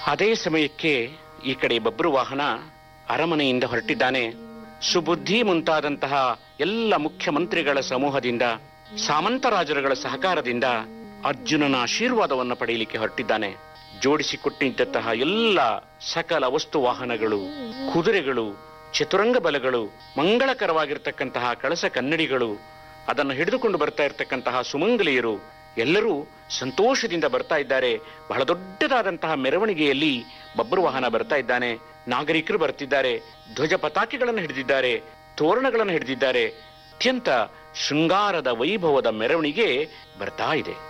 ಅದೇ ಸಮಯಕ್ಕೆ ಈ ಕಡೆ ಬಬ್ರು ವಾಹನ ಅರಮನೆಯಿಂದ ಹೊರಟಿದ್ದಾನೆ ಸುಬುದ್ಧಿ ಮುಂತಾದಂತಹ ಎಲ್ಲ ಮುಖ್ಯಮಂತ್ರಿಗಳ ಸಮೂಹದಿಂದ ಸಾಮಂತರಾಜರುಗಳ ಸಹಕಾರದಿಂದ ಅರ್ಜುನನ ಆಶೀರ್ವಾದವನ್ನು ಪಡೆಯಲಿಕ್ಕೆ ಹೊರಟಿದ್ದಾನೆ ಜೋಡಿಸಿಕೊಟ್ಟಿದ್ದಂತಹ ಎಲ್ಲ ಸಕಲ ವಸ್ತು ವಾಹನಗಳು ಕುದುರೆಗಳು ಚತುರಂಗ ಬಲಗಳು ಮಂಗಳಕರವಾಗಿರ್ತಕ್ಕಂತಹ ಕಳಸ ಕನ್ನಡಿಗಳು ಅದನ್ನು ಹಿಡಿದುಕೊಂಡು ಬರ್ತಾ ಇರತಕ್ಕಂತಹ ಸುಮಂಗಲಿಯರು ಎಲ್ಲರೂ ಸಂತೋಷದಿಂದ ಬರ್ತಾ ಇದ್ದಾರೆ ಬಹಳ ದೊಡ್ಡದಾದಂತಹ ಮೆರವಣಿಗೆಯಲ್ಲಿ ಬಬ್ರು ವಾಹನ ಬರ್ತಾ ಇದ್ದಾನೆ ನಾಗರಿಕರು ಬರ್ತಿದ್ದಾರೆ ಧ್ವಜ ಪತಾಕೆಗಳನ್ನು ಹಿಡಿದಿದ್ದಾರೆ ತೋರಣಗಳನ್ನು ಹಿಡಿದಿದ್ದಾರೆ ಅತ್ಯಂತ ಶೃಂಗಾರದ ವೈಭವದ ಮೆರವಣಿಗೆ ಬರ್ತಾ ಇದೆ